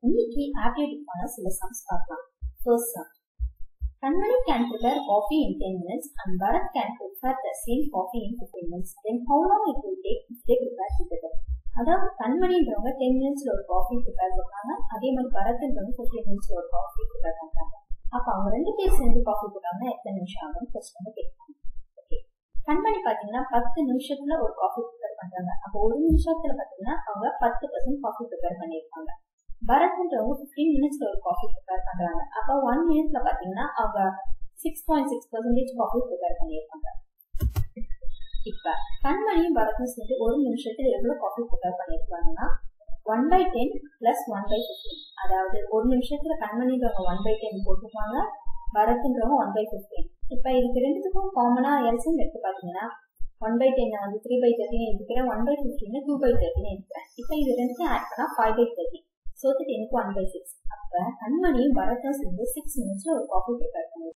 இன்னைக்கு ஆப்டிடியூடுக்கான சில சம்ஸ் பார்க்கலாம் first sum Kanmani can prepare coffee in 10 minutes and Bharat can prepare the same coffee in 15 minutes. Then how long it will take if they prepare together? அதாவது கண்மணின்றவங்க ten மினிட்ஸ்ல ஒரு coffee prepare பண்றாங்க அதே மாதிரி பரத்ன்றவங்க fifteen மினிட்ஸ்ல ஒரு coffee prepare பண்றாங்க அப்ப அவங்க ரெண்டு பேர் சேர்ந்து காஃபி போட்டாங்கன்னா எத்தனை நிமிஷம் ஆகும் ஃபர்ஸ்ட் வந்து கேட்பாங்க ஓகே கண்மணி பாத்தீங்கன்னா பத்து நிமிஷத்துல ஒரு காஃபி ப்ரிப்பேர் பண்றாங்க அப்போ ஒரு நிமிஷத்துல பாத்தீங்கன்னா அவங்க பத்து பர்சன்ட் காஃபி ப்ரிப்பேர் பண்ணியிருப்பாங்க பரத்ன்றவங்க ஃபிஃப்டீன் மினிட்ஸ்ல ஒரு காஃபி ப்ரிப்பேர் பண்றாங்க அப்போ ஒன் மினிட்ல பாத்தீங்கன்னா அவங்க six point six percentage coffee prepare பண்ணியிருப்பாங்க இப்ப கண்மணியும் பரத்தும் சேர்ந்து ஒரு நிமிஷத்துல எவ்வளவு காஃபி ப்ரிப்பேர் பண்ணியிருக்காங்கன்னா one by ten plus one by fifteen அதாவது ஒரு நிமிஷத்துல கண்மணின்றவங்க ஒன் பை டென் போட்டிருப்பாங்க பரத்துன்றவங்க ஒன் பை ஃபிஃப்டீன் இப்ப இதுக்கு ரெண்டுத்துக்கும் காமனா எல்சியம் எடுத்து பாத்தீங்கன்னா ஒன் பை டென் வந்து த்ரீ பை தேர்ட்டின் எடுக்கிறேன் one by fifteen two by thirteen எடுக்கிறேன் இப்ப இது ரெண்டுத்தையும் ஆட் பண்ணா five by thirty so that எனக்கு ஒன் பை சிக்ஸ் அப்ப கண்மணியும் பரத்தும் சேர்ந்து சிக்ஸ் மினிட்ஸ்ல ஒரு காஃபி ப்ரிப்பேர் பண்ணிருக்காங்க